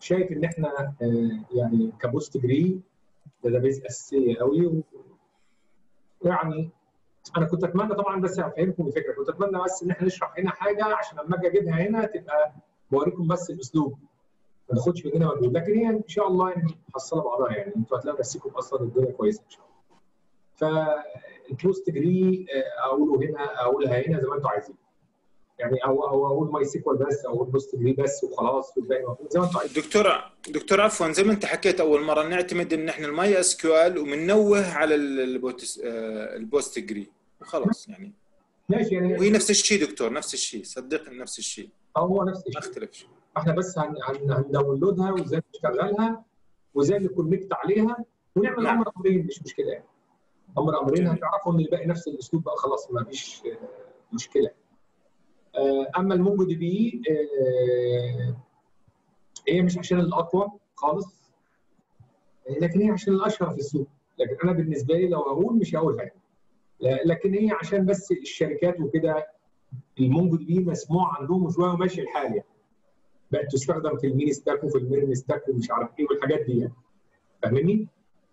شايف ان احنا آه، يعني كبوست جري داتابيز اساسيه قوي و- يعني انا كنت اتمنى طبعا بس افهمكم الفكره كنت اتمنى بس ان احنا نشرح هنا حاجه عشان لما اجي اجيبها هنا تبقى بوريكم بس الاسلوب ما ناخدش مننا مجهود لكن هي ان شاء الله يعني محصله بعضها يعني انتوا هتلاقوا نفسكم اصلا الدنيا كويسه ان شاء الله فالبوست جري آه، اقوله هنا اقولها هنا زي ما انتوا عايزين يعني او او اقول ماي سيكوال بس او اقول بوست جري بس وخلاص والباقي موجود زي ما انتوا عايزين دكتور دكتور عفوا زي ما انت حكيت اول مره نعتمد ان احنا الماي اس كيو ال وبننوه على ال- البوتس- آه، البوست جري وخلاص يعني ماشي يعني وهي نفس الشيء دكتور نفس الشيء صدقني نفس الشيء هو نفس ما الشيء اختلفش احنا بس هن- هن- هنداونلودها وازاي نشتغلها وازاي نكونكت عليها ونعمل نعم. امر امرين مش مشكله يعني امر امرين جميل. هتعرفوا ان الباقي نفس الاسلوب بقى خلاص ما فيش آه، مشكله آه، اما المونجو دي بي آه، هي مش عشان الاقوى خالص لكن هي عشان الاشهر في السوق لكن انا بالنسبه لي لو هقول مش هقولها يعني. لا- لكن هي عشان بس الشركات وكده المونجو دي بي مسموع عندهم شويه وماشي الحال يعني بقت تستخدم في الميني ستاك وفي الميرن ستاك ومش عارف ايه والحاجات دي يعني فاهمني؟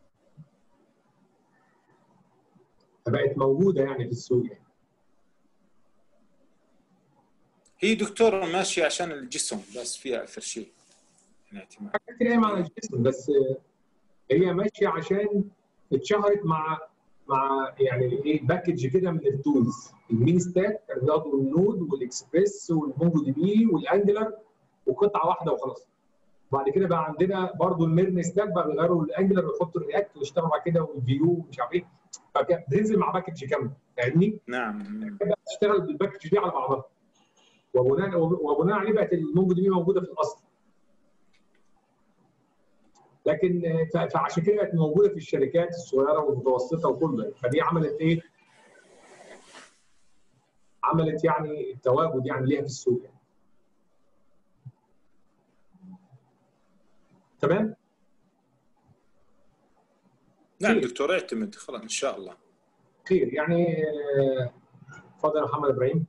فبقت موجوده يعني في السوق يعني هي دكتور ماشيه عشان الجسم بس فيها اكثر شيء يعني اعتماد حاجات كتير قايمه على الجسم بس آه، هي ماشيه عشان اتشهرت مع مع يعني ايه باكج كده من التولز الميني ستاك كانوا بياخدوا النود والاكسبريس والمونجو دي بي والانجلر وقطعه واحده وخلاص بعد كده بقى عندنا برضو الميرن ستاك بقى بيغيروا الانجلر ويحطوا الرياكت ويشتغلوا بعد كده والفيو ومش عارف ايه فكانت بتنزل مع باكج كامله فاهمني؟ نعم بقى تشتغل بالباكج دي على بعضها وبناء وبناء عليه بقت المونجو دي بي موجوده في الاصل لكن ف- فعشان كده بقت موجوده في الشركات الصغيره والمتوسطه وكله فدي عملت ايه؟ عملت يعني تواجد يعني ليها في السوق يعني. تمام؟ نعم دكتور اعتمد خلاص ان شاء الله خير يعني آه، اتفضل يا محمد ابراهيم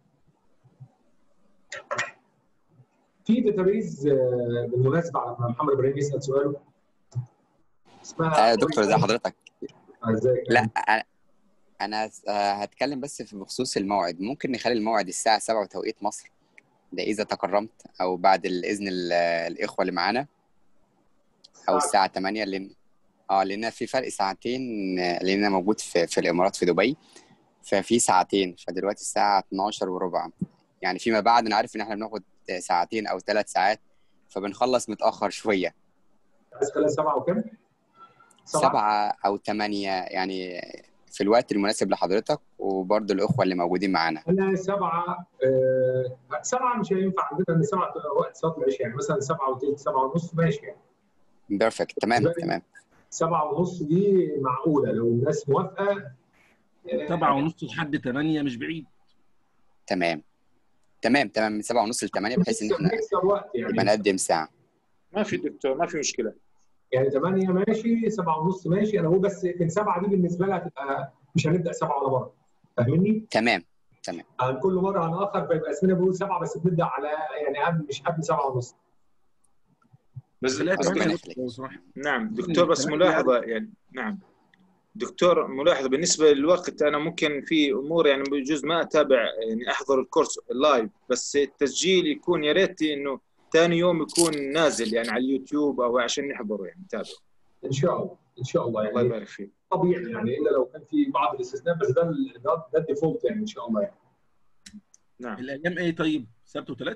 في داتابيز آه، بالمناسبه على ما محمد ابراهيم يسال سؤاله اسمها آه دكتور زي حضرتك ازيك لا أنا- انا آه، هتكلم بس في بخصوص الموعد ممكن نخلي الموعد الساعه 7 توقيت مصر ده اذا تكرمت او بعد الاذن ال- الاخوه اللي معانا او الساعه 8 لان اه لان في فرق ساعتين آه، لان انا موجود في, في الامارات في دبي ففي ساعتين فدلوقتي الساعه 12 وربع يعني فيما بعد انا عارف ان احنا بناخد ساعتين او ثلاث ساعات فبنخلص متاخر شويه عايز خلال سبعه وكام؟ سبعة أو ثمانية يعني في الوقت المناسب لحضرتك وبرضه الأخوة اللي موجودين معانا انا سبعه آه سبعه مش هينفع عندنا ان سبعه تبقى وقت صلاه العشاء يعني مثلا سبعه وثلث سبعه ونص ماشي يعني بيرفكت تمام بالنسبة لي تمام سبعه ونص دي معقوله لو الناس موافقه آه، سبعة ونص لحد ثمانية مش بعيد تمام تمام تمام من سبعة ونص لثمانية بحيث إن نكسب- احنا نكسب وقت يبقى يعني نقدم ساعة ما في دكتور ما في مشكله يعني 8 ماشي 7 ونص ماشي انا بقول بس من 7 دي بالنسبه لها هتبقى مش هنبدا 7 ولا مره فاهمني؟ تمام عن كل مره هنأخر فيبقى اسمنا بنقول 7 بس بنبدا على يعني قبل مش قبل 7 ونص بس خليها ربنا ثمانية يخليك. لو سمحت. نعم دكتور بس ملاحظه يعني نعم دكتور ملاحظه بالنسبه للوقت انا ممكن في امور يعني بجوز ما اتابع يعني احضر الكورس لايف بس التسجيل يكون يا ريت انه ثاني يوم يكون نازل يعني على اليوتيوب او عشان نحضره يعني نتابعه ان شاء الله ان شاء الله الله يعني يبارك فيك طبيعي يعني الا لو كان في بعض الاستثناء بس ده ال- ده, ده الديفولت يعني ان شاء الله يعني نعم الأيام إيه طيب؟ سبت وثلاث؟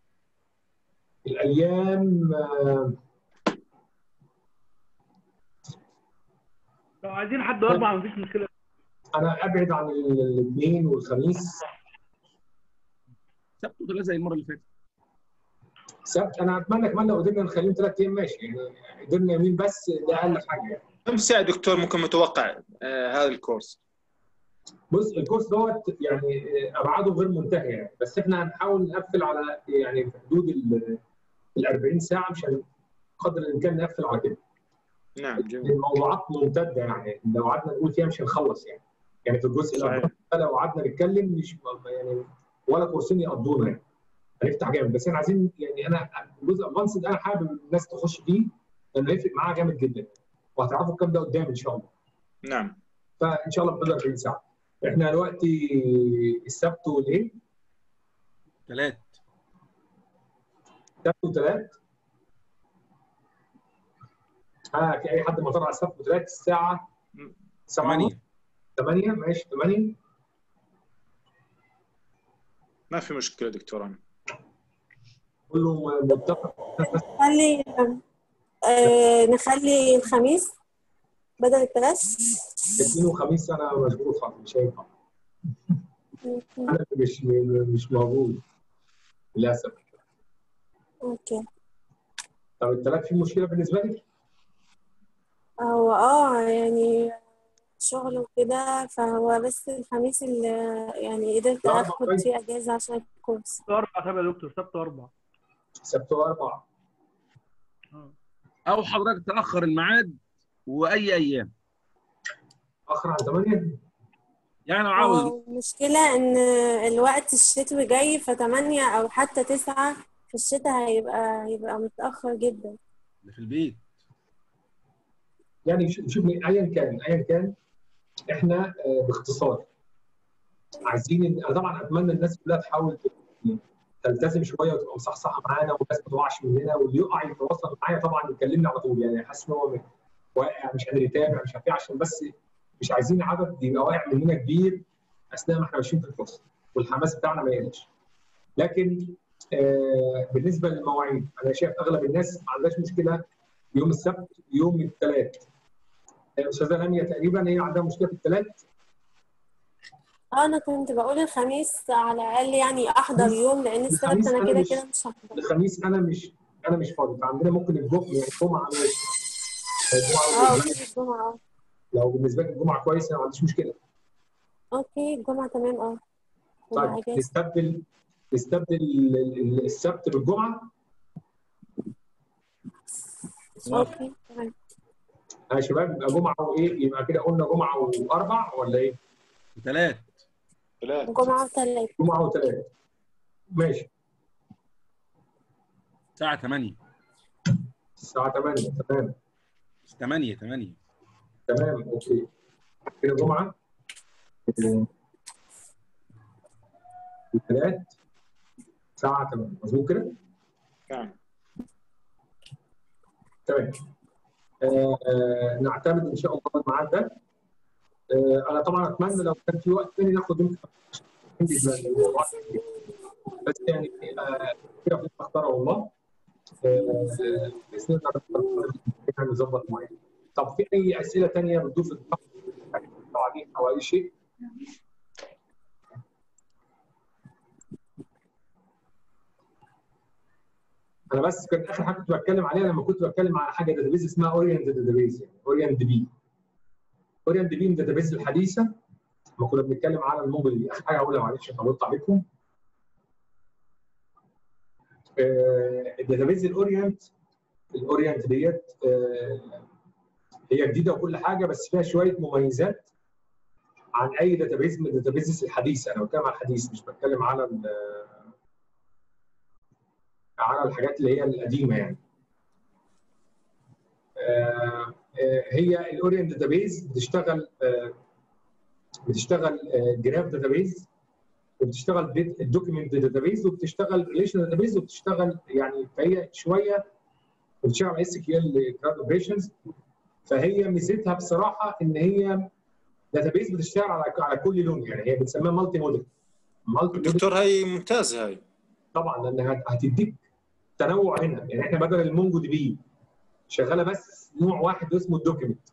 الايام آه، لو عايزين حد اربعه مفيش مشكله انا ابعد عن الاثنين والخميس سبت وثلاث زي المرة اللي فاتت سبت انا اتمنى كمان لو قدرنا نخليهم ثلاث ايام ماشي يعني قدرنا يومين بس ده اقل حاجه يعني كم ساعه دكتور ممكن متوقع آه هذا الكورس بص الكورس دوت يعني ابعاده غير منتهيه يعني بس احنا هنحاول نقفل على يعني في حدود ال ال 40 ساعه مش هن- قدر الامكان نقفل على كده نعم جميل الموضوعات ممتده يعني لو قعدنا نقول فيها مش هنخلص يعني يعني في الجزء صحيح. الاول ده لو قعدنا نتكلم مش يعني ولا كورسين يقضونا يعني هنفتح جامد بس احنا عايزين يعني انا الجزء ادفانسد انا حابب الناس تخش فيه لانه هيفرق معاها جامد جدا وهتعرفوا الكلام ده قدام ان شاء الله نعم فان شاء الله بقدر 40 ساعه احنا دلوقتي السبت والايه؟ ثلاث سبت وثلاث ها في اي حد معترض على السبت وثلاث الساعه 7 ثمانية 8 ماشي 8 ما في مشكله دكتور انا كله متفق نخلي آه نخلي الخميس بدل الثلاث اثنين وخميس انا مشغول خالص مش هينفع انا مش مش موجود للاسف اوكي طب الثلاث في مشكله بالنسبه لك؟ هو اه يعني شغل وكده فهو بس الخميس اللي يعني قدرت لا، اخد كويس. فيه اجازة عشان الكورس سبت واربع طب يا دكتور سبت واربع سبت واربع اه او حضرتك تاخر الميعاد واي ايام اخر عن 8 يعني لو عاوز هو المشكلة ان الوقت الشتوي جاي فتمانية او حتى تسعة في الشتاء هيبقى هيبقى متأخر جدا في البيت يعني شوف شوف ايا كان ايا كان احنا آه، باختصار عايزين إن- انا طبعا اتمنى الناس كلها تحاول ت- تلتزم شويه وتبقى مصحصحه معانا والناس ما تقعش مننا واللي يقع يتواصل معايا طبعا يكلمني على طول يعني حاسس ان هو واقع مش قادر يتابع مش عارف ايه عشان بس مش عايزين عدد يبقى واقع مننا كبير اثناء ما احنا ماشيين في الفصل والحماس بتاعنا ما يقلش لكن آه بالنسبه للمواعيد انا شايف اغلب الناس ما عندهاش مشكله يوم السبت يوم الثلاث الاستاذه لميا تقريبا هي عندها مشكله في الثلاث اه انا كنت بقول الخميس على الاقل يعني احضر الخميس- يوم لان السبت الخميس انا أنا كده مش- كده مش هحضر الخميس انا مش انا مش فاضي فعندنا ممكن الجمعه يعني الجمعه ماشي الجمعه اه بالنسبة اوكي لي- الجمعة اه لو بالنسبه لك الجمعه كويس انا ما عنديش مشكله اوكي الجمعة تمام اه طيب الجمعة اجازة نستبدل نستبدل ال- ال- السبت بالجمعه اوكي تمام يا شباب يبقى جمعه وايه يبقى كده قلنا جمعه واربع ولا ايه؟ ثلاث ثلاث جمعة وثلاث جمعه وثلاث ماشي الساعة 8 الساعه 8 تمام 8 8 تمام اوكي كده جمعه الثلاث الساعه 8 مظبوط كده؟ نعم تمام آه، آه، نعتمد ان شاء الله الميعاد ده آه، انا طبعا اتمنى لو كان في وقت تاني ناخد يمكن بس يعني آه، كده في اختار الله آه، باذن الله نقدر نظبط معين طب في اي اسئله تانيه بتضيف عليه او اي شيء انا بس كان اخر حاجه كنت بتكلم عليها لما كنت بتكلم على حاجه داتابيز اسمها اورينت داتابيز يعني اورينت بي اورينت بي من الداتابيز الحديثه لما كنا بنتكلم على الموبل دي اخر حاجه هقولها معلش طولت عليكم آه، الداتابيز الاورينت الاورينت ديت آه، هي جديده وكل حاجه بس فيها شويه مميزات عن اي داتابيز من الداتابيز الحديثه انا بتكلم على الحديث مش بتكلم على ال- على الحاجات اللي هي القديمه يعني. آه، آه، هي الاورينت داتابيز بتشتغل آه، بتشتغل جراف داتابيز وبتشتغل الدوكيمنت داتابيز وبتشتغل ريليشن داتابيز وبتشتغل يعني فهي شويه بتشتغل اس كيو ال كلاود اوبريشنز فهي ميزتها بصراحه ان هي داتابيز بتشتغل على على كل لون يعني هي بتسميها مالتي موديل مالتي موديل دكتور هاي ممتازه هاي طبعا لان هت- هتديك تنوع هنا يعني احنا بدل المونجو دي بي شغاله بس نوع واحد اسمه الدوكيمنت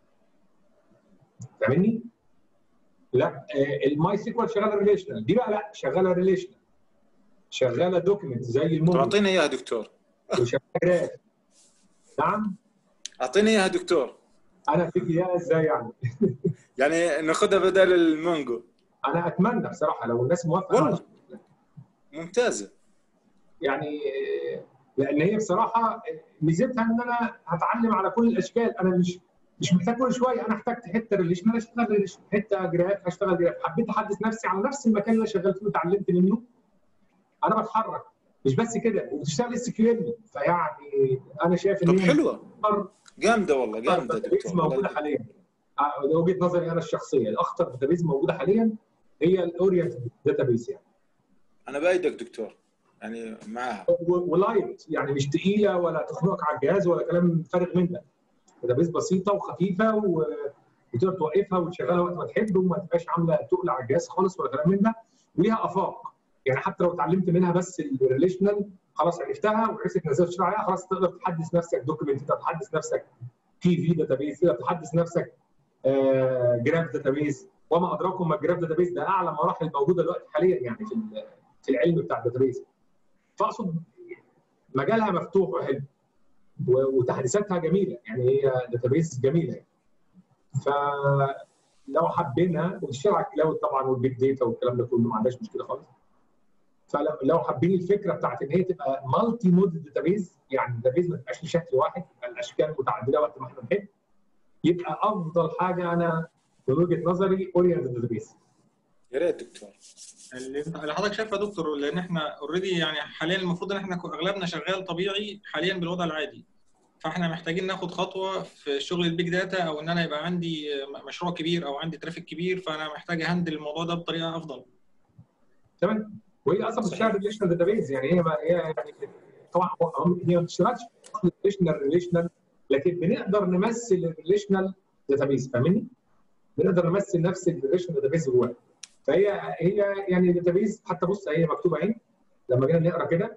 فاهمني؟ لا آه، الماي سيكوال شغاله ريليشنال دي بقى لا شغاله ريليشنال شغاله دوكيمنت زي طب المونجو اعطينا اياها دكتور وشغاله جراف نعم اعطينا اياها دكتور انا فيك اياها ازاي يعني؟ يعني ناخذها بدل المانجو انا اتمنى بصراحه لو الناس موافقه والله ممتازه يعني آه، لان هي بصراحه ميزتها ان انا هتعلم على كل الاشكال انا مش مش محتاج كل شويه انا احتجت حته ريليشنال اشتغل ريليشن حته جراف هشتغل جراف حبيت احدث نفسي على نفس المكان اللي أنا شغال فيه وتعلمت منه انا بتحرك مش بس كده وبتشتغل اس كيو ال فيعني انا شايف ان طب هي حلوه أكتر جامده والله جامده داتابيز دكتور موجوده والله. حاليا آه، ده وجهه نظري انا الشخصيه الاخطر داتابيز موجوده حاليا هي الاورينت داتابيز يعني انا بايدك دكتور يعني معاها و- ولايت يعني مش تقيله ولا تخنقك على الجهاز ولا كلام فارغ من ده داتابيز بسيطه وخفيفه و- وتقدر توقفها وتشغلها وقت ما تحب وما تبقاش عامله تقل على الجهاز خالص ولا كلام من ده وليها افاق يعني حتى لو اتعلمت منها بس الريليشنال خلاص عرفتها وعرفت تنزلها تشتغل عليها خلاص تقدر تحدث نفسك دوكيمنت تقدر تحدث نفسك تي في داتابيز تقدر تحدث نفسك جراف داتابيز وما ادراكم ما الجراف داتابيز ده اعلى مراحل موجوده دلوقتي حاليا يعني في ال- في العلم بتاع الداتابيز فاقصد مجالها مفتوح وحلو و- وتحديثاتها جميله يعني هي داتابيز جميله يعني. فلو حابينها وتشتغل على الكلاود طبعا والبيج داتا والكلام ده كله ما عندناش مشكله خالص فلو لو حابين الفكره بتاعت ان هي تبقى مالتي مود داتابيز يعني الداتابيز ما تبقاش لشكل واحد تبقى الاشكال متعدده وقت ما احنا نحب يبقى افضل حاجه انا من وجهه نظري اورينت داتابيز يا ريت دكتور اللي انت اللي حضرتك شايفه يا دكتور لان احنا اوريدي يعني حاليا المفروض ان احنا اغلبنا شغال طبيعي حاليا بالوضع العادي فاحنا محتاجين ناخد خطوه في شغل البيج داتا او ان انا يبقى عندي مشروع كبير او عندي ترافيك كبير فانا محتاج اهندل الموضوع ده بطريقه افضل تمام وهي اصلا بتشتغل ريليشنال داتابيز يعني هي ما هي يعني طبعا هو- هي ما بتشتغلش ريليشنال ريليشنال لكن بنقدر نمثل الريليشنال داتابيز فاهمني؟ بنقدر نمثل نفس الريليشنال داتابيز جواها فهي هي يعني داتابيز حتى بص هي مكتوبه اهي لما جينا نقرا كده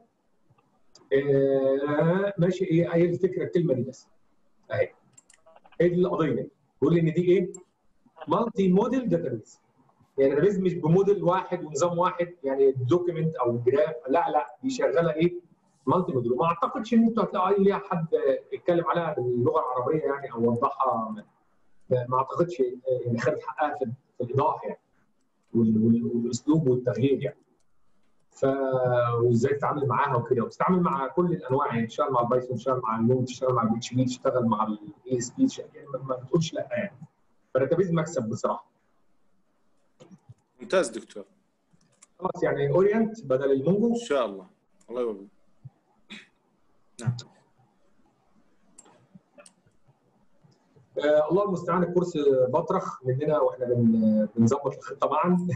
آه ماشي ايه هي الفكره الكلمه دي بس اهي هي دي القضيه بيقول لي ان دي ايه؟ مالتي موديل داتابيز يعني داتابيز مش بموديل واحد ونظام واحد يعني دوكيمنت او جراف لا لا دي شغاله ايه؟ مالتي موديل وما اعتقدش ان انتوا هتلاقوا اي ليها حد اتكلم عليها باللغه العربيه يعني او وضحها ما ما اعتقدش يعني خدت حقها في في الايضاح يعني وال- وال- والاسلوب والتغيير يعني ف وازاي تتعامل معاها وكده وتتعامل مع كل الانواع يعني تشتغل مع البايثون تشتغل مع النوم تشتغل مع البي اتش بي تشتغل مع الاي اس بي يعني ما- ما بتقولش لا يعني فالداتابيز مكسب بصراحه ممتاز دكتور خلاص يعني اورينت بدل المونجو ان شاء الله الله يوفقك نعم آه الله المستعان الكورس بطرخ مننا واحنا بن- بنظبط الخطه معا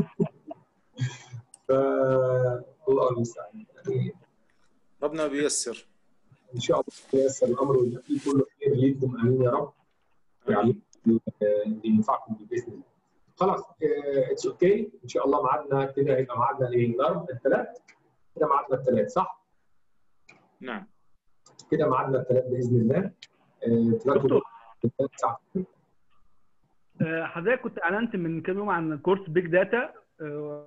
ف الله المستعان يعني ربنا بيسر ان شاء الله ييسر الامر ويبقى فيه كله خير ليكم امين يا رب ويعلمكم اللي ينفعكم باذن الله. خلاص اتس اوكي ان شاء الله ميعادنا كده هيبقى ميعادنا ايه؟ الاربع الثلاث كده ميعادنا الثلاث صح؟ نعم كده ميعادنا الثلاث باذن الله آه، ثلاث دكتور ثلاث ساعات آه، حضرتك كنت اعلنت من كام يوم عن كورس بيج داتا آه،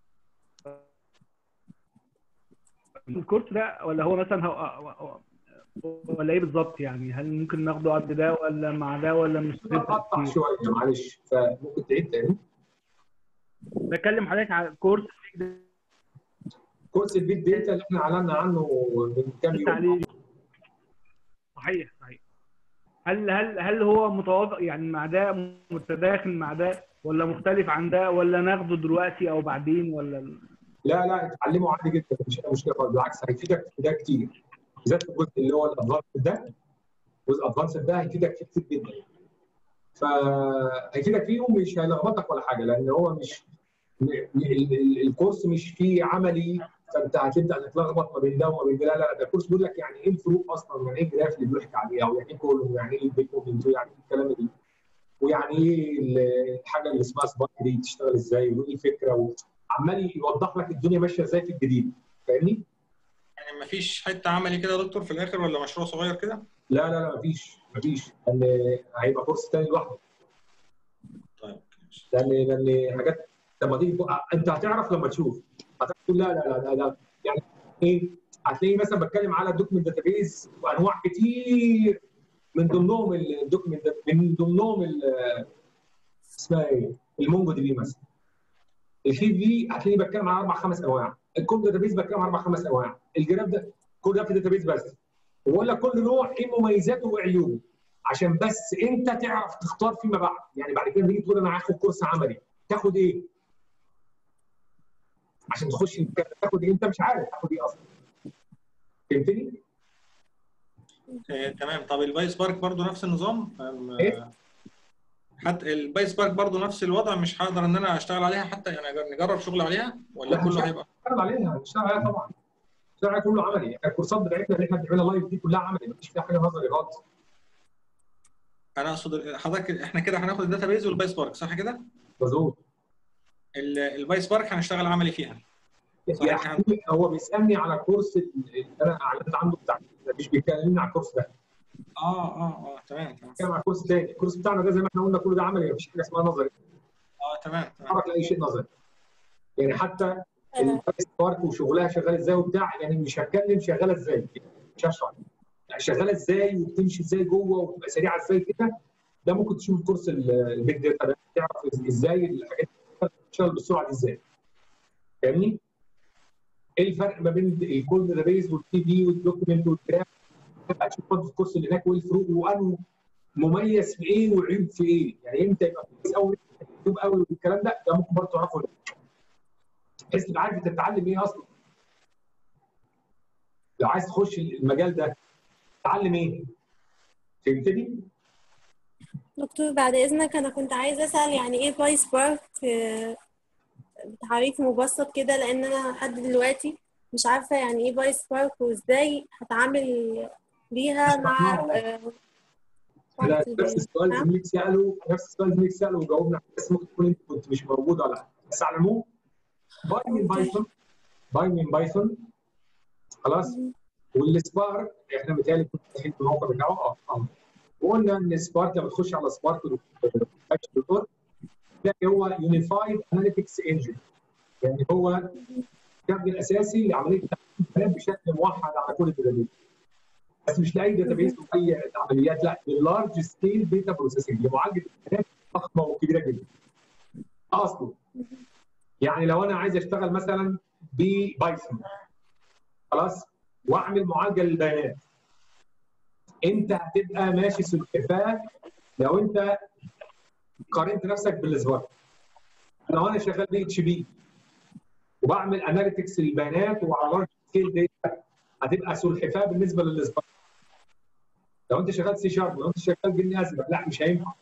الكورس ده ولا هو مثلا هو ولا ايه بالظبط يعني هل ممكن ناخده قبل ده ولا مع ده ولا مش قطع شويه معلش فممكن تعيد تاني بكلم حضرتك على كورس بيج داتا كورس البيج داتا اللي احنا اعلنا عنه من كام يوم عليه صحيح صحيح هل هل هل هو متوافق يعني مع ده متداخل مع ده ولا مختلف عن ده ولا ناخده دلوقتي او بعدين ولا لا لا اتعلموا عادي جدا مش مشكله خالص بالعكس هيفيدك في ده كتير بالذات في الجزء اللي هو الادفانس ده الجزء الادفانس ده هيفيدك فيه كتير جدا فهيفيدك فيه ومش هيلخبطك ولا حاجه لان هو مش ال- ال- الكورس مش فيه عملي فانت هتبدا تتلخبط ما بين ده وما بين ده لا لا ده الكورس بيقول لك يعني ايه الفروق اصلا يعني ايه الجراف اللي بيحكي عليه او يعني ايه كولوم يعني ايه البيت مومنت يعني ايه الكلام ده ويعني ايه ال- الحاجه اللي اسمها سبارك دي تشتغل ازاي وايه الفكره وعمال يوضح لك الدنيا ماشيه ازاي في الجديد فاهمني؟ يعني مفيش حته عملي كده يا دكتور في الاخر ولا مشروع صغير كده لا لا لا مفيش مفيش لان هيبقى كورس تاني لوحده طيب لان لان حاجات لما تيجي تبقى- انت هتعرف لما تشوف هتعرف تقول لا لا لا لا, لا. يعني ايه هتلاقي مثلا بتكلم على الدوكيمنت داتابيز وانواع كتير من ضمنهم الدوكيمنت من ضمنهم ال- اسمها ايه؟ المونجو دي بي مثلا الكي في هتلاقيني بتكلم على اربع خمس انواع الكود داتابيز بتكلم على اربع خمس انواع الجراف ده كود ده في داتابيز بس وبقول لك كل نوع ايه مميزاته وعيوبه عشان بس انت تعرف تختار فيما بعد يعني بعد كده تيجي تقول انا هاخد كورس عملي تاخد ايه؟ عشان تخش تاخد ايه انت مش عارف تاخد ايه اصلا فهمتني؟ آه، تمام طب الباي سبارك برضو نفس النظام أم، إيه؟ آه، حتى الباي سبارك برضو نفس الوضع مش هقدر ان انا اشتغل عليها حتى يعني نجرب شغل عليها ولا لا، كله هنشتغل. هيبقى نشتغل عليها نشتغل عليها طبعا نشتغل عليها كله عملي يعني الكورسات بتاعتنا اللي احنا بنعملها لايف دي كلها عملي مفيش فيها حاجه نظري خالص انا اقصد حضرتك احنا كده هناخد الداتا بيز والباي سبارك صح كده؟ مظبوط ال- الباي سبارك هنشتغل عملي فيها صحيح. يعني هو بيسالني على الكورس اللي انا اعلنت عنه بتاع مش بيكلمني على الكورس ده اه اه اه تمام تمام بيتكلم على كورس تاني الكورس بتاعنا ده زي ما احنا قلنا كله ده عملي مفيش حاجه اسمها نظري اه تمام تمام تعرف لاي شيء نظري يعني حتى آه، البايس بارك وشغلها شغال ازاي وبتاع يعني مش هتكلم شغاله ازاي مش هشرح يعني شغاله ازاي وبتمشي ازاي جوه وبتبقى سريعه ازاي كده ده ممكن تشوف كورس ال- البيج داتا ده تعرف ازاي الحاجات دي بتشتغل بالسرعه دي ازاي فاهمني؟ ايه الفرق ما بين الكود داتا بيز والتي بي والدوكيمنت والجراف تبقى تشوف برضه في الكورس اللي هناك وايه الفروق وانه مميز في ايه وعيب في ايه يعني امتى يبقى كويس قوي مكتوب قوي والكلام ده ده ممكن برضه تعرفه بحيث تبقى عارف انت بتتعلم ايه اصلا لو عايز تخش المجال ده تتعلم ايه فهمتني؟ دكتور بعد إذنك أنا كنت عايزة أسأل يعني إيه باي سبارك آه، بتعريف مبسط كده لأن أنا لحد دلوقتي مش عارفة يعني إيه باي سبارك وإزاي هتعامل بيها مع آه، لا وقت نفس السؤال نعم. زميلك ساله نفس السؤال زميلك ساله وجاوبنا بس ممكن تكون انت كنت مش موجود ولا حاجه بس على العموم باي من بايثون باي من بايثون خلاص والسبارك احنا متهيألي كنت فاهم الموقع بتاعه اه اه وقلنا ان سبارك لما تخش على سبارك دوت تلاقي هو يونيفايد اناليتكس انجن يعني هو الكابل الاساسي لعمليه تحليل البيانات بشكل موحد على كل الداتابيز بس مش لاي داتابيز واي عمليات لا للارج سكيل داتا بروسيسنج لمعالجه البيانات ضخمه وكبيره جدا اصلا يعني لو انا عايز اشتغل مثلا ببايثون خلاص واعمل معالجه للبيانات انت هتبقى ماشي سلحفاه لو انت قارنت نفسك بالسبارك لو انا شغال بي اتش بي وبعمل اناليتكس للبيانات وعلى لارج سكيل داتا هتبقى سلحفاه بالنسبه للسبارك لو انت شغال سي شارب لو انت شغال جني ازرق لا مش هينفع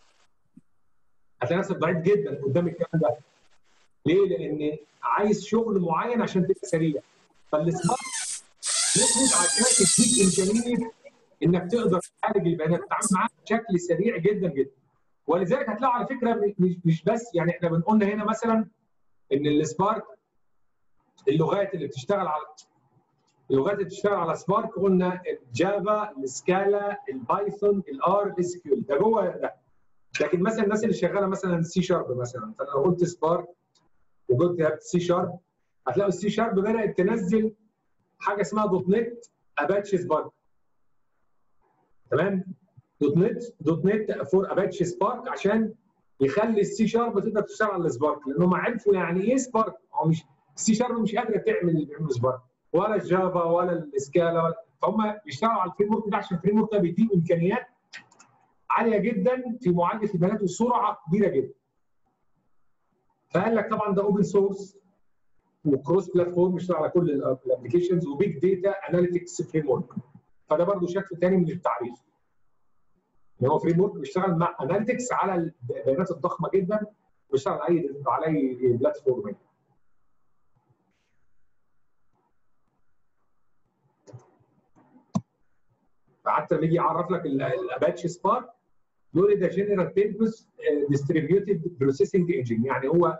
هتلاقي نفسك ضعيف جدا قدام الكلام ده ليه؟ لان عايز شغل معين عشان تبقى سريع فالسبارك نزلت عشان تديك امكانيه انك تقدر تعالج البيانات تتعامل معاها بشكل سريع جدا جدا ولذلك هتلاقوا على فكره مش مش بس يعني احنا بنقولنا هنا مثلا ان السبارك اللغات اللي بتشتغل على اللغات اللي بتشتغل على سبارك قلنا الجافا السكالا البايثون الار اس كيو ده جوه ده لكن مثلا الناس اللي شغاله مثلا سي شارب مثلا فانا لو قلت سبارك وقلت سي شارب هتلاقوا السي شارب بدات تنزل حاجه اسمها دوت نت اباتشي سبارك تمام دوت نت دوت نت فور اباتشي سبارك عشان يخلي السي شارب تقدر تشتغل على السبارك لان هم عرفوا يعني ايه سبارك هو مش السي شارب مش قادره تعمل اللي بيعمله سبارك ولا الجافا ولا السكالا ولا فهم بيشتغلوا على الفريم ورك ده عشان الفريم ورك ده بيديهم امكانيات عاليه جدا في معالجه البيانات وسرعه كبيره جدا. فقال لك طبعا ده اوبن سورس وكروس بلاتفورم بيشتغل على كل الابلكيشنز وبيج داتا اناليتكس فريم ورك فده برضه شكل ثاني من التعريف. ان هو فريم ورك بيشتغل مع اناليتكس على البيانات الضخمه جدا بيشتغل على اي على اي بلاتفورم يعني. فحتى لما يجي يعرف لك الاباتشي سبارك يقول ده جنرال بيربس ديستريبيوتد بروسيسنج انجن يعني هو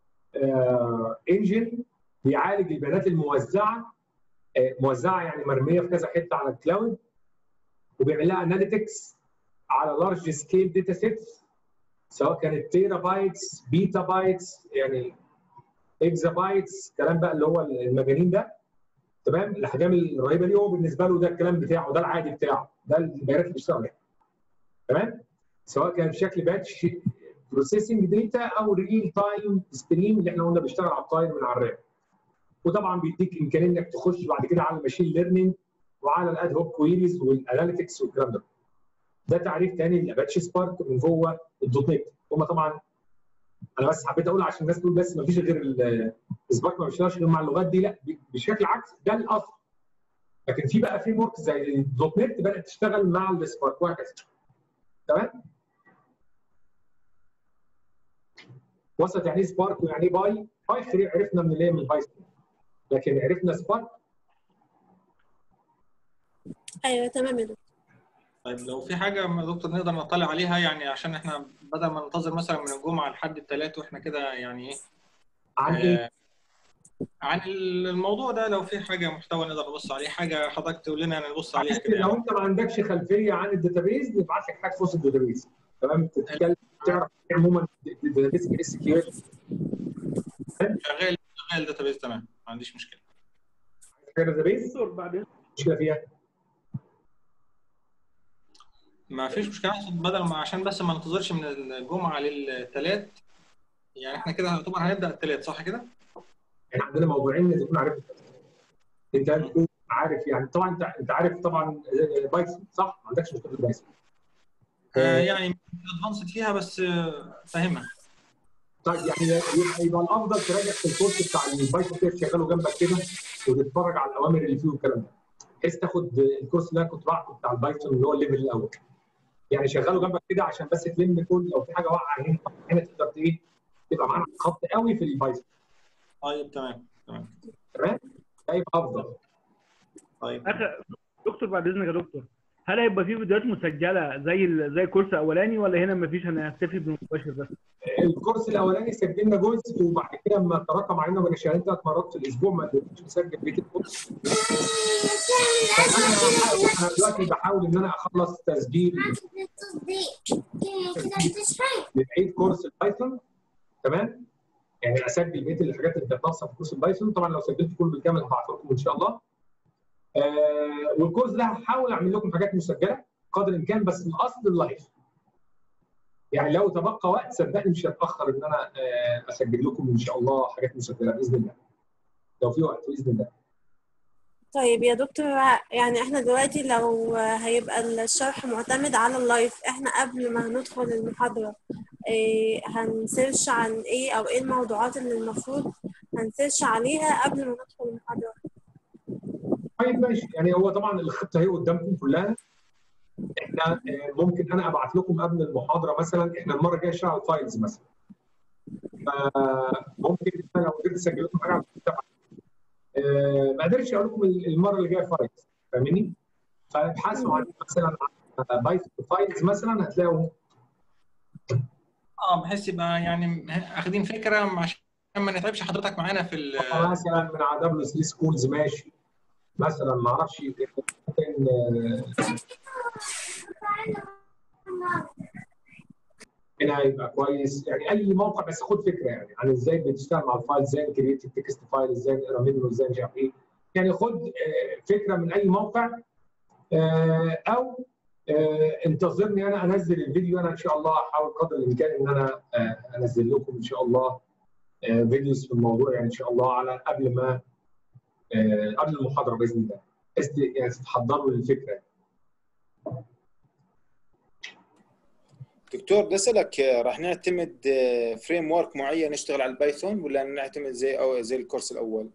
انجن بيعالج البيانات الموزعه موزعه يعني مرميه في كذا حته على الكلاود وبيعمل لها اناليتكس على لارج سكيل داتا سيتس سواء كانت تيرا بايتس بيتا بايتس يعني اكزا بايتس الكلام بقى اللي هو المجانين ده تمام الاحجام الرهيبه دي هو بالنسبه له ده الكلام بتاعه ده العادي بتاعه ده البيانات اللي بيشتغل عليها تمام سواء كان بشكل باتش بروسيسنج داتا او ريل تايم ستريم اللي احنا قلنا بيشتغل على التايم من على الرام وطبعا بيديك امكانيه انك تخش بعد كده على الماشين ليرنينج وعلى الاد هوك كويريز والاناليتكس والكلام ده ده تعريف ثاني للاباتشي سبارك من جوه الدوت نت هم طبعا انا بس حبيت اقول عشان الناس تقول بس ما فيش غير السبارك ما بيشتغلش غير مع اللغات دي لا بشكل عكس ده الاصل لكن في بقى فريم ورك زي الدوت نت بدات تشتغل مع السبارك وهكذا تمام وصلت يعني ايه سبارك ويعني ايه باي باي عرفنا من اللي هي من البايثون لكن عرفنا سبارك ايوه تمام يا دكتور طيب لو في حاجه يا دكتور نقدر نطلع عليها يعني عشان احنا بدل ما ننتظر مثلا من الجمعه لحد الثلاث واحنا كده يعني ايه عن ايه؟ آه، عن الموضوع ده لو في حاجه محتوى نقدر نبص عليه حاجه حضرتك تقول لنا نبص عليها كده لو يعني. انت ما عندكش خلفيه عن الداتابيز نبعت لك حاجه تخص الداتابيز تمام تتكلم تعرف إيه عموما الداتابيز اس كيو ال شغال شغال داتابيز تمام ما عنديش مشكله حاجه داتابيز دكتور بعدين مشكله فيها ما فيش مشكله اقصد بدل ما عشان بس ما ننتظرش من الجمعه للثلاث يعني احنا كده طبعا هنبدا الثلاث صح كده؟ احنا عندنا موضوعين لازم تكون عارف انت تكون عارف يعني طبعا انت انت عارف طبعا بايثون صح؟ ما عندكش مشكله في بايثون آه يعني ادفانسد فيها بس آه، فاهمها طيب يعني يبقى يبقى الافضل تراجع في الكورس بتاع البايثون كده تشغله جنبك كده وتتفرج على الاوامر اللي فيه والكلام ده بحيث تاخد الكورس اللي انا كنت باخده بتاع البايثون اللي هو الليفل الاول يعني شغله جنبك كده عشان بس تلم كل لو في حاجه واقعه هنا هنا تقدر ت- ايه تبقى معانا خط قوي في البايثون طيب تمام تمام تمام ده يبقى افضل طيب اخر دكتور بعد اذنك يا دكتور هل هيبقى في فيديوهات مسجله زي ال- زي الكورس الاولاني ولا هنا مفيش هنكتفي بالمباشر بس؟ الكورس الاولاني سجلنا جزء وبعد كده لما تراكم علينا بقى شغالين ثلاث مرات في الاسبوع ما قدرتش نسجل بقيه الكورس فانا بحاول- انا دلوقتي بحاول ان انا اخلص تسجيل لبقيه كورس البايثون تمام يعني اسجل بقيه الحاجات اللي كانت ناقصه في كورس البايثون طبعا لو سجلت كله بالكامل هبعته لكم ان شاء الله آه والكورس ده هحاول اعمل لكم حاجات مسجله قدر الامكان بس الاصل اللايف يعني لو تبقى وقت صدقني مش هتاخر ان انا آه اسجل لكم ان شاء الله حاجات مسجله باذن الله لو في وقت باذن الله طيب يا دكتور يعني احنا دلوقتي لو هيبقى الشرح معتمد على اللايف احنا قبل ما ندخل المحاضرة إيه هنسيرش عن ايه او ايه الموضوعات اللي المفروض هنسيرش عليها قبل ما ندخل المحاضرة طيب ماشي يعني هو طبعا الخطه هي قدامكم كلها احنا آه، ممكن انا ابعت لكم قبل المحاضره مثلا احنا المره الجايه نشتغل على الفايلز مثلا فممكن انا لو قدرت اسجل لكم حاجه على الكتاب، آه، ما قدرتش اقول لكم المره اللي جايه فايلز فاهمني؟ فابحثوا عن مثلا عن بايثون فايلز مثلا هتلاقوا اه بحيث يبقى يعني اخدين فكره عشان ما نتعبش حضرتك معانا في ال- مثلا من على دبليو 3 سكولز ماشي مثلا ما اعرفش ممكن آه، هنا هيبقى كويس يعني اي موقع بس خد فكره يعني عن ازاي بتشتغل مع الفايل ازاي نكريت التكست فايل ازاي نقرا منه ازاي مش عارف ايه يعني خد آه، فكره من اي موقع آه، او آه، انتظرني انا انزل الفيديو انا ان شاء الله احاول قدر الامكان ان انا آه، انزل لكم ان شاء الله آه، فيديوز في الموضوع يعني ان شاء الله على قبل ما آه، قبل المحاضره باذن الله بحيث ت- يعني تتحضروا للفكره دكتور بدي اسالك آه، راح نعتمد فريم ورك معين نشتغل على البايثون ولا نعتمد زي او زي الكورس الاول؟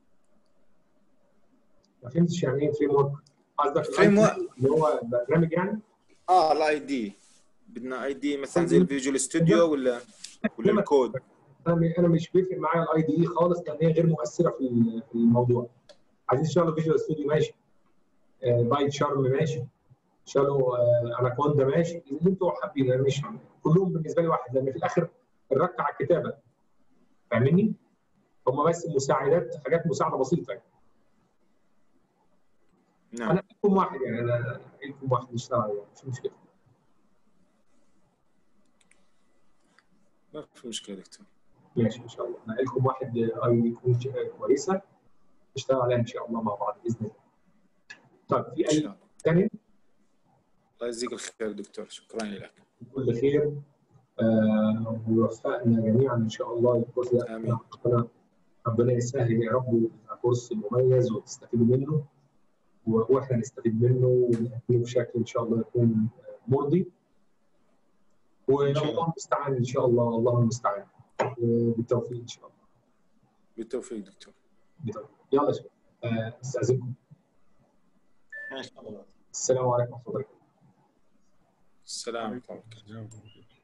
ما فهمتش يعني ايه فريم ورك قصدك فريم ورك. اللي هو برنامج يعني اه الاي دي بدنا اي دي مثلا زي الفيجوال ستوديو ولا ولا الكود انا م- انا مش بيفرق معايا الاي دي اي خالص لان هي غير مؤثره في ال- في الموضوع عايزين تشتغلوا فيجوال ستوديو ماشي آه، بايت شارم ماشي شالوا آه، اناكوندا ماشي اللي انتوا حابين انا مش كلهم بالنسبه لي واحد لان في الاخر الرك على الكتابه فاهمني؟ هم بس مساعدات حاجات مساعده بسيطه يعني نعم انا لكم واحد يعني انا لكم واحد نشتغل عليه مش مشكله ما في مشكله دكتور ماشي ان شاء الله انا لكم واحد اي يكون كويسه نشتغل عليها ان شاء الله مع بعض باذن الله طيب في ان شاء اي الله ثاني الله يجزيك الخير دكتور شكرا لك كل خير آه ووفقنا جميعا ان شاء الله الكورس ده آمين. ربنا ربنا يسهل يا رب ويبقى كورس مميز وتستفيدوا منه و- واحنا نستفيد منه ونقدمه بشكل ان شاء الله يكون مرضي إن شاء الله. والله المستعان ان شاء الله الله المستعان آه، بالتوفيق ان شاء الله بالتوفيق دكتور بالتوفيق. يلا يا شباب آه، استاذنكم ماشي الله السلام عليكم ورحمه الله وبركاته السلام عليكم السلام ورحمة الله.